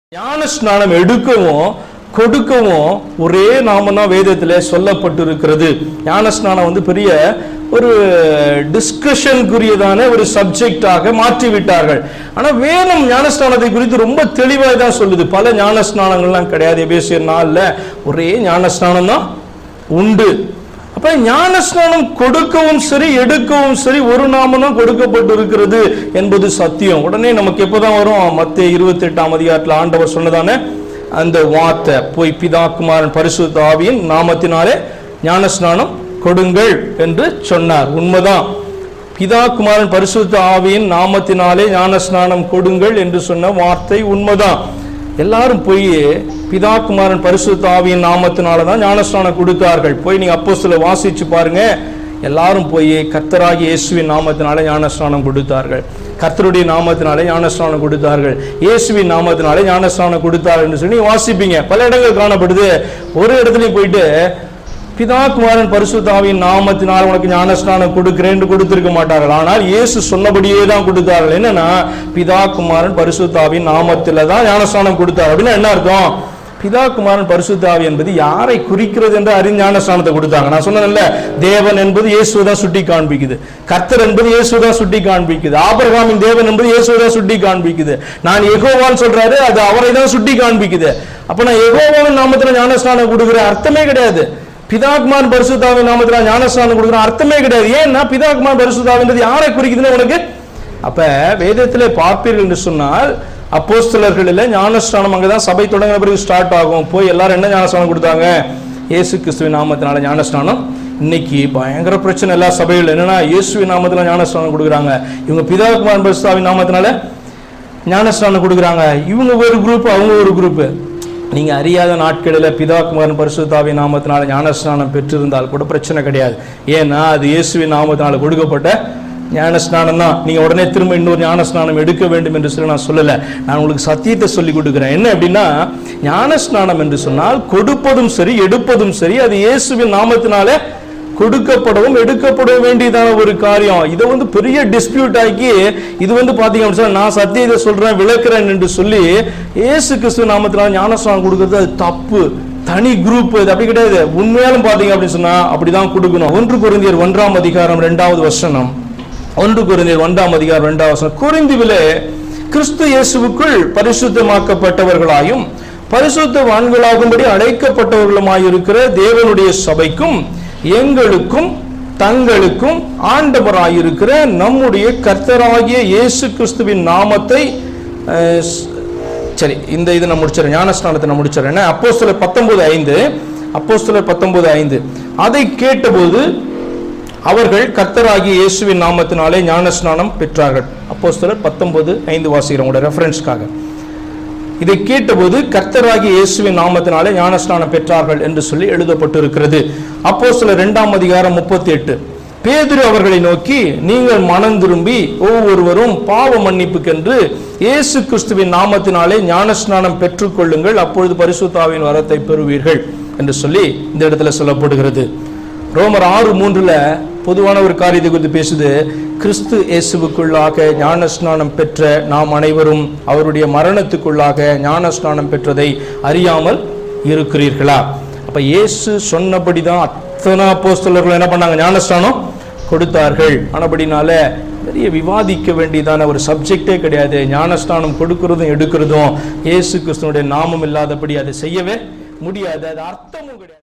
ஞான ஸ்நானம் எடுக்கவும் கொடுக்கவும் ஒரே நாமம் தான் வேதத்தில் சொல்லப்பட்டிருக்கிறது ஞான ஸ்நானம் வந்து பெரிய ஒரு டிஸ்கஷனுக்குரியதான ஒரு சப்ஜெக்டாக மாற்றி விட்டார்கள் ஆனா வேதம் ஞானஸ்நானத்தை குறித்து ரொம்ப தெளிவாக தான் சொல்லுது பல ஞான ஸ்நானங்கள்லாம் கிடையாது எபேசியர் நாளில் ஒரே ஞான ஸ்நானம் தான் உண்டு அப்ப ஞானஸ்நானம் கொடுக்கவும் சரி எடுக்கவும் சரி ஒரு நாமம் தான் கொடுக்கப்பட்டிருக்கிறது என்பது சத்தியம் உடனே நமக்கு எப்போதான் வரும் மத்திய இருபத்தி எட்டாம் அதிகாரத்தில் ஆண்டவர் சொன்னதானே அந்த வார்த்தை போய் பிதா குமாரன் பரிசுத்த ஆவியின் நாமத்தினாலே ஞானஸ்நானம் கொடுங்கள் என்று சொன்னார் உண்மைதான் பிதா குமாரன் பரிசுத்த ஆவியின் நாமத்தினாலே ஞானஸ்நானம் கொடுங்கள் என்று சொன்ன வார்த்தை உண்மைதான் எல்லாரும் போய் பிதா குமாரன் பரிசுத்த ஆவியின் நாமத்தினால தான் ஞானஸ்நானம் கொடுத்தார்கள் போய் நீங்க அப்போ வாசிச்சு பாருங்க எல்லாரும் போய் கர்த்தராகி இயேசுவின் நாமத்தினாலே ஞானஸ்நானம் கொடுத்தார்கள் கர்த்தருடைய நாமத்தினாலே ஞானஸ்நானம் கொடுத்தார்கள் இயேசுவின் நாமத்தினாலே ஞானஸ்நானம் கொடுத்தார்கள் என்று சொல்லி நீங்க வாசிப்பீங்க பல இடங்கள் காணப்படுது ஒரு இடத்துலயும் போயிட்டு பிதா குமாரன் பரிசுத்தாவின் நாமத்தினால் உனக்கு ஞானஸ்நானம் கொடுக்கிறேன் கொடுத்திருக்க மாட்டார்கள் ஆனால் இயேசு சொன்னபடியே தான் கொடுத்தார்கள் என்னன்னா பிதா குமாரன் பரிசுத்தாவின் நாமத்தில் தான் ஞானஸ்நானம் கொடுத்தார் அப்படின்னா என்ன அர்த்தம் பிதா குமாரன் பரிசுத்தாவி என்பது யாரை குறிக்கிறது என்று அறிஞ ஞானஸ்நானத்தை கொடுத்தாங்க நான் சொன்னேன்ல தேவன் என்பது இயேசுவை தான் சுட்டி காண்பிக்குது கர்த்தர் என்பது இயேசுவை தான் சுட்டி காண்பிக்குது ஆபிரகாமின் தேவன் என்பது இயேசுவை தான் சுட்டி காண்பிக்குது நான் எகோவான்னு சொல்றாரு அது அவரை தான் சுட்டி காண்பிக்குது அப்ப நான் எகோவாவின் நாமத்துல ஞானஸ்நானம் கொடுக்குற அர்த்தமே கிடையாது பிதாகுமார் பரிசுத்தாவின் நாமத்தில் ஞானஸ்நானம் கொடுக்குற அர்த்தமே கிடையாது ஏன்னா பிதாகுமார் பரிசுத்தாவின்றது யாரை குறிக்குதுன்னு உனக்கு அப்ப வேதத்திலே பார்ப்பீர்கள் என்று சொன்னால் அப்போஸ்தலர்களில் ஞானஸ்நானம் அங்கதான் சபை தொடங்கின பிறகு ஸ்டார்ட் ஆகும் போய் எல்லாரும் என்ன ஞானஸ்நானம் கொடுத்தாங்க இயேசு கிறிஸ்துவின் நாமத்தினால ஞானஸ்நானம் இன்னைக்கு பயங்கர பிரச்சனை எல்லா சபைகள் என்னன்னா இயேசுவின் நாமத்துல ஞானஸ்நானம் கொடுக்குறாங்க இவங்க பிதாகுமார் பரிசுத்தாவின் நாமத்தினால ஞானஸ்நானம் கொடுக்குறாங்க இவங்க ஒரு குரூப் அவங்க ஒரு குரூப் நீங்க அறியாத நாட்களில் பிதா குமாரன் பரிசுத்தாவி நாமத்தினால ஞானஸ்நானம் பெற்றிருந்தால் கூட பிரச்சனை கிடையாது ஏன்னா அது இயேசுவின் நாமத்தினால கொடுக்கப்பட்ட ஞானஸ்நானம் தான் நீங்க உடனே திரும்ப இன்னொரு ஞானஸ்நானம் எடுக்க வேண்டும் என்று சொல்லி நான் சொல்லல நான் உங்களுக்கு சத்தியத்தை சொல்லி கொடுக்குறேன் என்ன அப்படின்னா ஞானஸ்நானம் என்று சொன்னால் கொடுப்பதும் சரி எடுப்பதும் சரி அது இயேசுவின் நாமத்தினாலே கொடுக்கப்படவும் எடுக்கப்பட வேண்டியதான ஒரு காரியம் இதை வந்து பெரிய டிஸ்பியூட் ஆக்கி இது வந்து பாத்தீங்க அப்படின்னு சொன்னா நான் சத்தியத்தை சொல்றேன் விளக்குறேன் என்று சொல்லி இயேசு கிறிஸ்து நாமத்தினால ஞானஸ்நானம் கொடுக்கறது அது தப்பு தனி குரூப் இது அப்படி கிடையாது உண்மையாலும் பாத்தீங்க அப்படின்னு சொன்னா அப்படிதான் கொடுக்கணும் ஒன்று குருந்தியர் ஒன்றாம் அதிகாரம் இரண்டாவது வசனம் ஒன்று குருந்தியர் ஒன்றாம் அதிகாரம் இரண்டாவது வசனம் குருந்திவிலே கிறிஸ்து இயேசுவுக்குள் பரிசுத்தமாக்கப்பட்டவர்களாயும் பரிசுத்தவான்களாகும்படி அழைக்கப்பட்டவர்களுமாயிருக்கிற தேவனுடைய சபைக்கும் எங்களுக்கும் தங்களுக்கும் ஆண்டவராயிருக்கிற நம்முடைய கர்த்தராகிய இயேசு கிறிஸ்துவின் நாமத்தை அஹ், ஸ்- சரி இந்த இது நான் முடிச்சிடறேன் ஞானஸ்நானத்தை நான் முடிச்சிடறேன் அப்போஸ்தலர் பத்தொன்பது ஐந்து அப்போஸ்தலர் பத்தொன்பது ஐந்து அதை கேட்டபோது அவர்கள் கர்த்தராகிய இயேசுவின் நாமத்தினாலே ஞானஸ்நானம் பெற்றார்கள் அப்போஸ்தலர் பத்தொன்பது ஐந்து வாசிக்கிறேன் உங்களோட ரெஃபரன்ஸ்க்காக இதை கேட்டபோது கர்த்தராகிய இயேசுவின் நாமத்தினாலே ஞானஸ்நானம் பெற்றார்கள் என்று சொல்லி எழுதப்பட்டிருக்கிறது அப்போ சில இரண்டாம் அதிகாரம் முப்பத்தி எட்டு பேதுரு அவர்களை நோக்கி நீங்கள் மனம் திரும்பி ஒவ்வொருவரும் பாவ மன்னிப்புக்கென்று இயேசு கிறிஸ்துவின் நாமத்தினாலே ஞானஸ்நானம் பெற்றுக்கொள்ளுங்கள் அப்பொழுது பரிசுத்தாவின் வரத்தை பெறுவீர்கள் என்று சொல்லி இந்த இடத்துல சொல்லப்படுகிறது ரோமர் ஆறு மூன்றுல பொதுவான ஒரு காரியத்தை குறித்து பேசுது கிறிஸ்து இயேசுவுக்குள்ளாக ஞானஸ்நானம் பெற்ற நாம் அனைவரும் அவருடைய மரணத்துக்குள்ளாக ஞானஸ்நானம் பெற்றதை அறியாமல் இருக்கிறீர்களா அப்ப இயேசு சொன்னபடிதான் அத்தனை அப்போஸ்தலர்கள் என்ன பண்ணாங்க ஞானஸ்நானம் கொடுத்தார்கள் ஆனபடினால பெரிய விவாதிக்க வேண்டியதான ஒரு சப்ஜெக்டே கிடையாது ஞானஸ்நானம் கொடுக்கிறதும் எடுக்கிறதும் இயேசு கிறிஸ்துவனுடைய நாமம் இல்லாதபடி அதை செய்யவே முடியாது அது அர்த்தமும் கிடையாது